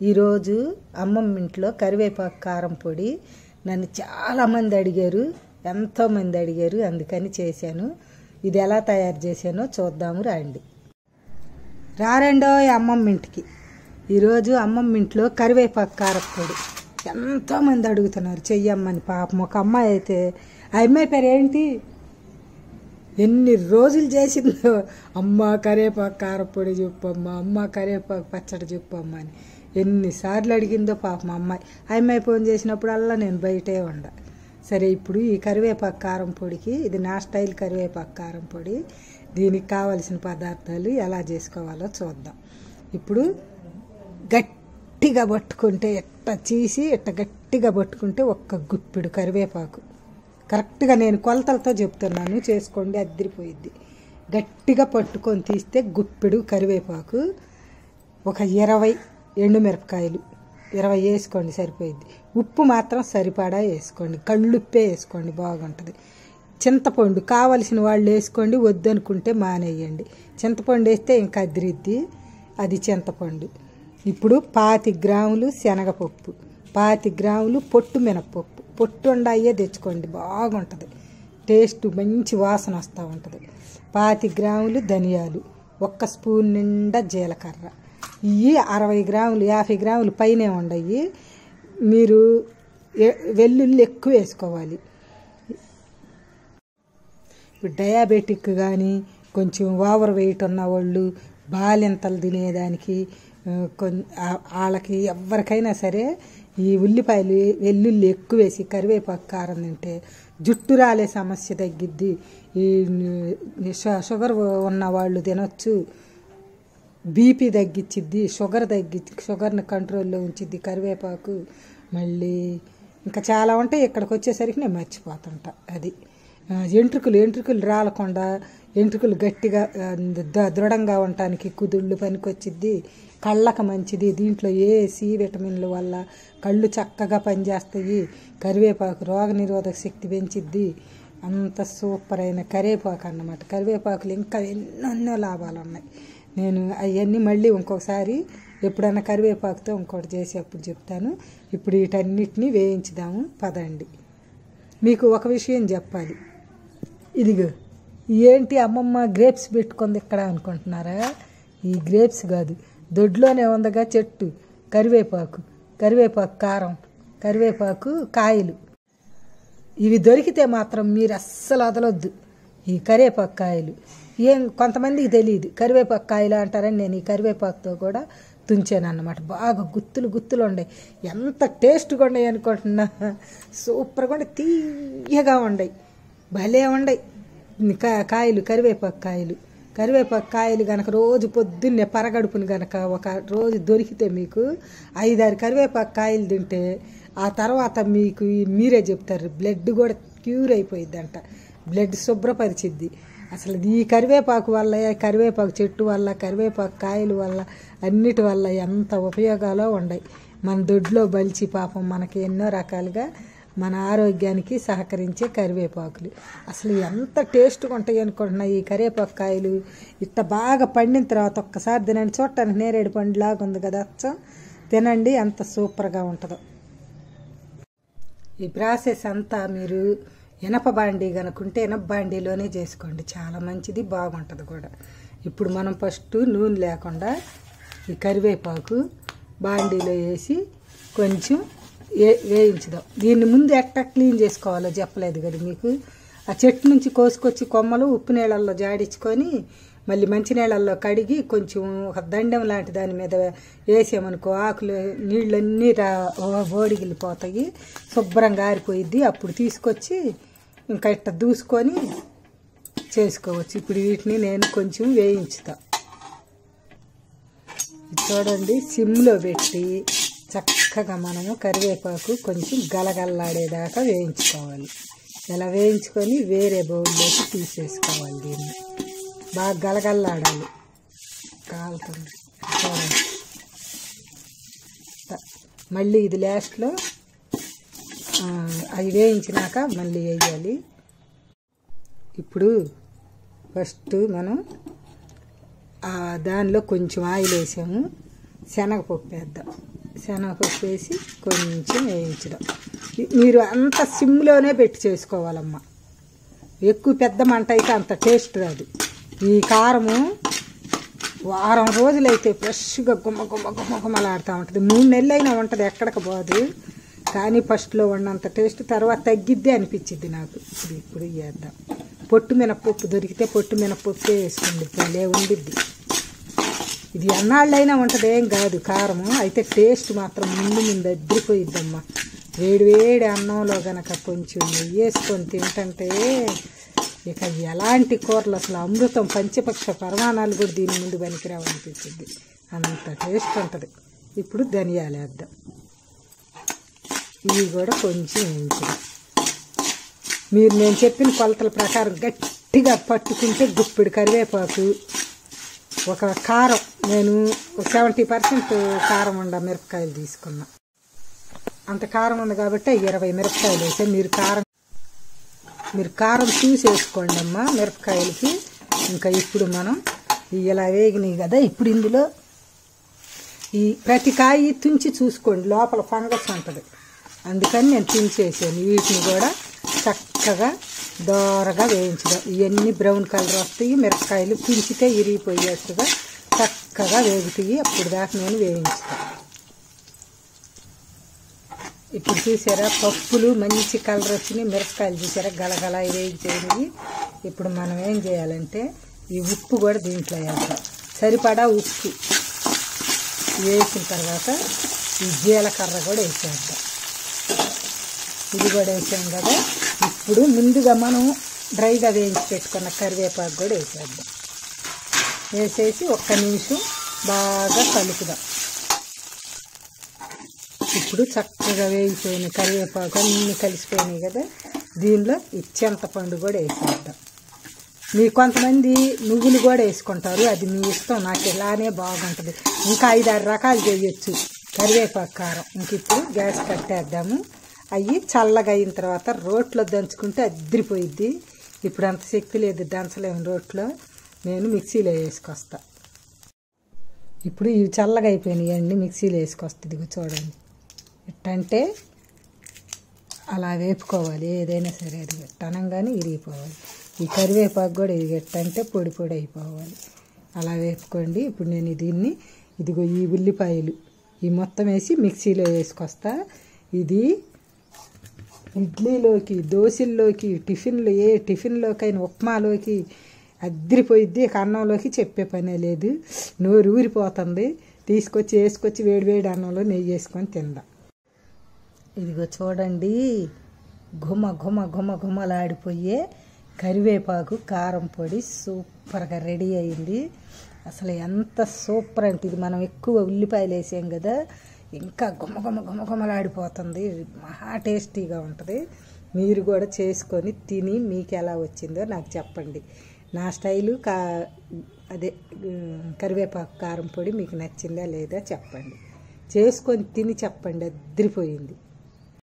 ఈరోజు అమ్మమ్మ ఇంట్లో కరివేపాకు కారం పొడి నన్ను చాలామంది అడిగారు ఎంతోమంది అడిగారు అందుకని చేశాను ఇది ఎలా తయారు చేశానో చూద్దాము రండి రారండో అమ్మమ్మ ఇంటికి ఈరోజు అమ్మమ్మ ఇంట్లో కరివేపాకు కారప్పొడి ఎంతోమంది అడుగుతున్నారు చెయ్యమ్మని పాపం ఒక అమ్మాయి అయితే ఆ అమ్మాయి పేరు ఏంటి ఎన్ని రోజులు చేసిందో అమ్మ కరివేపాకు కారప్పొడి చెప్పమ్మ అమ్మ కరివేపాకు పచ్చడి చెప్పమ్మ అని ఎన్నిసార్లు అడిగిందో పాపం అమ్మాయి ఆ అమ్మాయి ఫోన్ చేసినప్పుడల్లా నేను బయటే ఉండ సరే ఇప్పుడు ఈ కరివేపాకు కారం పొడికి ఇది నా స్టైల్ కరివేపాకు కారం పొడి దీనికి కావలసిన పదార్థాలు ఎలా చేసుకోవాలో చూద్దాం ఇప్పుడు గట్టిగా పట్టుకుంటే ఎట్ట చీసి ఎట్ట గట్టిగా పట్టుకుంటే ఒక్క గుప్పిడు కరివేపాకు కరెక్ట్గా నేను కొలతలతో చెప్తున్నాను చేసుకోండి అద్దరిపోయిద్ది గట్టిగా పట్టుకొని తీస్తే గుప్పిడు కరివేపాకు ఒక ఇరవై ఎండుమిరపకాయలు ఇరవై వేసుకోండి సరిపోయిద్ది ఉప్పు మాత్రం సరిపడా వేసుకోండి కళ్ళుప్పే వేసుకోండి బాగుంటుంది చింతపండు కావలసిన వాళ్ళు వేసుకోండి వద్దనుకుంటే మానేయండి చింతపండు వేస్తే ఇంకా అదిరిద్ది అది చింతపండు ఇప్పుడు పాతి గ్రాములు శనగపప్పు పాతి గ్రాములు పొట్టు మినపప్పు పొట్టు ఉండాయే తెచ్చుకోండి బాగుంటుంది టేస్ట్ మంచి వాసన వస్తూ ఉంటుంది పాతి గ్రాములు ధనియాలు ఒక్క స్పూన్ నిండా జీలకర్ర ఇవి అరవై గ్రాములు యాభై గ్రాములు పైనే ఉండయి మీరు ఎ- వెల్లుల్లి ఎక్కువ వేసుకోవాలి ఇప్పుడు డయాబెటిక్ కానీ కొంచెం ఓవర్ వెయిట్ ఉన్న వాళ్ళు బాలింతలు తినేదానికి ఆ, కొన్- ఆ- వాళ్ళకి ఎవరికైనా సరే ఈ ఉల్లిపాయలు వెల్లుల్లి ఎక్కువ వేసి కరివేపాకు కారం తింటే జుట్టు రాలే సమస్య తగ్గిద్ది ఈ ని- షు- షుగర్ ఉన్న వాళ్ళు తినొచ్చు బీపీ తగ్గించిద్ది షుగర్ తగ్గి షుగర్ని కంట్రోల్లో ఉంచిద్ది కరివేపాకు మళ్ళీ ఇంకా చాలా ఉంటాయి ఇక్కడికి వచ్చేసరికి నేను మర్చిపోతుంటా అది ఆ, ఎంట్రుకలు ఎంట్రుకలు రాలకుండా ఎంట్రుకలు గట్టిగా ఆ, ద- దృఢంగా ఉండటానికి కుదుళ్ళు పనికొచ్చిద్ది కళ్ళకు మంచిది దీంట్లో ఏ సి విటమిన్ల వల్ల కళ్ళు చక్కగా పనిచేస్తాయి కరివేపాకు రోగనిరోధక శక్తి పెంచిద్ది అంత సూపర్ అయిన కరివేపాకు అన్నమాట కరివేపాకులు ఇంకా ఎన్నెన్నో లాభాలు ఉన్నాయి నేను అవన్నీ మళ్ళీ ఇంకొకసారి ఎప్పుడైనా కరివేపాకుతో ఇంకోటి చేసేప్పుడు చెప్తాను ఇప్పుడు వీటన్నిటిని వేయించుదాము పదండి మీకు ఒక విషయం చెప్పాలి ఇదిగో ఏంటి అమ్మమ్మ గ్రేప్స్ పెట్టుకుంది ఇక్కడ అనుకుంటున్నారా ఈ గ్రేప్స్ కాదు దొడ్లోనే ఉందగా చెట్టు కరివేపాకు కరివేపాకు కారం కరివేపాకు కాయలు ఇవి దొరికితే మాత్రం మీరు అస్సలు వదలొద్దు ఈ కరివేపాకు కాయలు ఏం కొంతమందికి తెలియదు కరివేపాకు కాయలు అంటారని నేను ఈ కరివేపాకుతో కూడా తుంచాను అన్నమాట బాగా గుత్తులు గుత్తులు ఉన్నాయి ఎంత టేస్ట్గా ఉన్నాయి అనుకుంటున్నా సూపర్గా ఉండే తీయగా ఉన్నాయి భలే ఉన్నాయి కా- కాయలు కరివేపాకు కాయలు కరివేపాకు కాయలు గనక రోజు పొద్దున్నే పరగడుపుని గనక ఒక రోజు దొరికితే మీకు ఐదారు కరివేపాకు కాయలు తింటే ఆ తర్వాత మీకు ఈ- మీరే చెప్తారు బ్లడ్ కూడా క్యూర్ అయిపోయిద్దంట బ్లడ్ శుభ్రపరిచిద్ది అసలు ఈ కరివేపాకు వల్ల కరివేపాకు చెట్టు వల్ల కరివేపాకు కాయల వల్ల అన్నిటి వల్ల ఎంత ఉపయోగాలో ఉన్నాయి మన దొడ్లో బలిచి పాపం మనకి ఎన్నో రకాలుగా మన ఆరోగ్యానికి సహకరించే కరివేపాకులు అసలు ఎంత టేస్ట్గా ఉంటాయి అనుకుంటున్నా ఈ కరివేపాకు కాయలు ఇట్ట బాగా పండిన తర్వాత ఒక్కసారి తినండి చూడటానికి నేరేడు పండు లాగా ఉంది కదా అచ్చం తినండి ఎంత సూపర్గా ఉంటుందో ఈ ప్రాసెస్ అంతా మీరు ఇనప బాండీ కనుకుంటే ఇనప బాండీలోనే చేసుకోండి చాలా మంచిది బాగుంటుంది కూడా ఇప్పుడు మనం ఫస్ట్ నూనె లేకుండా ఈ కరివేపాకు బాండీలో వేసి కొంచెం వే వేయించుదాం దీన్ని ముందు ఎట్లా క్లీన్ చేసుకోవాలో చెప్పలేదు కదా మీకు ఆ చెట్టు నుంచి కోసుకొచ్చి కొమ్మలు ఉప్పు నీళ్ళల్లో జాడించుకొని మళ్ళీ మంచి నీళ్ళల్లో కడిగి కొంచెం ఒక దండం లాంటి దాని మీద వేసామనుకో ఆకులు నీళ్ళన్నీ రా బోడిగిలిపోతాయి శుభ్రంగా ఆరిపోయిద్ది అప్పుడు తీసుకొచ్చి ఇంకా ఇట్ట దూసుకొని చేసుకోవచ్చు ఇప్పుడు వీటిని నేను కొంచెం వేయించుతా ఇది చూడండి సిమ్లో పెట్టి చక్కగా మనము కరివేపాకు కొంచెం గలగల్లాడేదాకా వేయించుకోవాలి ఇలా వేయించుకొని వేరే బౌల్లోకి తీసేసుకోవాలి దీన్ని బాగా గలగల్లాడాలి కాలుతుంది చూడండి త- మళ్ళీ ఇది లాస్ట్లో ఆ, అవి వేయించినాక మళ్ళీ వేయాలి ఇప్పుడు ఫస్ట్ మనం ఆ దానిలో కొంచెం ఆయిల్ వేసాము శనగపప్పు వేద్దాం శనగపప్పు వేసి కొంచెం వేయించడం ఇ- మీరు అంత సిమ్లోనే పెట్టి చేసుకోవాలమ్మా ఎక్కువ పెద్ద మంట అయితే అంత టేస్ట్ రాదు ఈ కారము వారం రోజులైతే ఫ్రెష్గా గుమ్మ గుమ్మ గుమ్మ గుమ్మలాడుతూ ఉంటుంది మూడు నెలలు అయినా ఉంటుంది ఎక్కడికి పోదు కానీ ఫస్ట్లో ఉన్నంత టేస్ట్ తర్వాత తగ్గిద్దే అనిపించింది నాకు ఇది ఇప్పుడు వేద్దాం పొట్టు మినపప్పు దొరికితే పొట్టు మినపప్పే వేసుకోండి భలే ఉండిద్ది ఇది ఎన్నాళ్ళైనా ఉంటుంది ఏం కాదు కారము అయితే టేస్ట్ మాత్రం ముందు ముందు అద్దరిపోయిద్దమ్మా వేడి వేడి అన్నంలో గనక కొంచెం నెయ్యి వేసుకొని తింటుంటే ఇక ఎలాంటి కూరలు అసలు అమృతం పంచపక్ష పరమాణాలు కూడా దీని ముందు పనికిరావు అనిపించింది అంత టేస్ట్ ఉంటుంది ఇప్పుడు ధనియాలు వేద్దాం ఇవి కూడా కొంచెం వేయించడం మీరు నేను చెప్పిన కొలతల ప్రకారం గట్టిగా పట్టుకుంటే గుప్పిడి కరివేపాకు ఒక కారం నేను సెవెంటీ పర్సెంట్ కారం ఉండ మిరపకాయలు తీసుకున్నా అంత కారం ఉంది కాబట్టి ఇరవై మిరపకాయలు వేసా మీరు కారం మీరు కారం చూసి వేసుకోండి అమ్మా మిరపకాయలకి ఇంకా ఇప్పుడు మనం ఇవి ఇలా వేగినాయి కదా ఇప్పుడు ఇందులో ఈ ప్రతి కాయ తుంచి చూసుకోండి లోపల ఫంగస్ ఉంటుంది అందుకని నేను తుంచేసాను వీటిని కూడా చక్కగా దోరగా వేయించడం ఇవన్నీ బ్రౌన్ కలర్ వస్తాయి మిరపకాయలు తుంచితే ఇరిగిపోయేట్టుగా చక్కగా వేగుతాయి అప్పుడు దాకా నేను వేయించుతాను ఇప్పుడు చూసారా పప్పులు మంచి కలర్ వచ్చినాయి మిరపకాయలు చూసారా గలగల వేయించేవి ఇప్పుడు మనం ఏం చేయాలంటే ఈ ఉప్పు కూడా దీంట్లో వేద్దాం సరిపడా ఉప్పు వేసిన తర్వాత ఈ జీలకర్ర కూడా వేసేద్దాం ఇది కూడా వేసాం కదా ఇప్పుడు ముందుగా మనం డ్రైగా వేయించి పెట్టుకున్న కరివేపాకు కూడా వేసేద్దాం వేసేసి ఒక్క నిమిషం బాగా కలుపుదాం ఇప్పుడు చక్కగా వేగిపోయిన కరివేపాకు అన్నీ కలిసిపోయినాయి కదా దీనిలో ఈ చింతపండు కూడా వేసేద్దాం మీ కొంతమంది నువ్వులు కూడా వేసుకుంటారు అది మీ ఇష్టం నాకు ఇలానే బాగుంటుంది ఇంకా ఐదారు రకాలు చేయొచ్చు కరివేపాకు కారం ఇంక ఇప్పుడు గ్యాస్ కట్టేద్దాము అవి చల్లగా అయిన తర్వాత రోట్లో దంచుకుంటే అద్దరిపోయిద్ది ఇప్పుడు అంత శక్తి లేదు దంచలేము రోట్లో నేను మిక్సీలో వేసుకొస్తా ఇప్పుడు ఇవి చల్లగా అయిపోయినాయి అండి మిక్సీలో వేసుకొస్తుంది ఇదిగో చూడండి ఎట్టంటే అలా వేపుకోవాలి ఏదైనా సరే అది అనగానే ఇరిగిపోవాలి ఈ కరివేపాకు కూడా ఇది ఎట్టంటే పొడి పొడి అయిపోవాలి అలా వేపుకోండి ఇప్పుడు నేను దీన్ని ఇదిగో ఈ ఉల్లిపాయలు ఈ మొత్తం వేసి మిక్సీలో వేసుకొస్తా ఇది ఇడ్లీలోకి దోశల్లోకి టిఫిన్లు ఏ టిఫిన్లోకైనా ఉప్మాలోకి అద్దరిపోయిద్ది ఇక అన్నంలోకి చెప్పే పనే లేదు నోరు ఊరిపోతుంది తీసుకొచ్చి వేసుకొచ్చి వేడి వేడి అన్నంలో నెయ్యి వేసుకొని తిందాం ఇదిగో చూడండి ఘుమ ఘుమ ఘుమ ఘుమలాడిపోయే కరివేపాకు కారం పొడి సూపర్గా రెడీ అయింది అసలు ఎంత సూపర్ అంటే ఇది మనం ఎక్కువ ఉల్లిపాయలు వేసాం కదా ఇంకా గుమ్మ గుమ్మ గుమ్మ గుమ్మలాడిపోతుంది మహా టేస్టీగా ఉంటుంది మీరు కూడా చేసుకొని తిని మీకు ఎలా వచ్చిందో నాకు చెప్పండి నా స్టైలు కా అదే ఉమ్, కరివేపాకు కారం పొడి మీకు నచ్చిందా లేదా చెప్పండి చేసుకొని తిని చెప్పండి అద్దరిపోయింది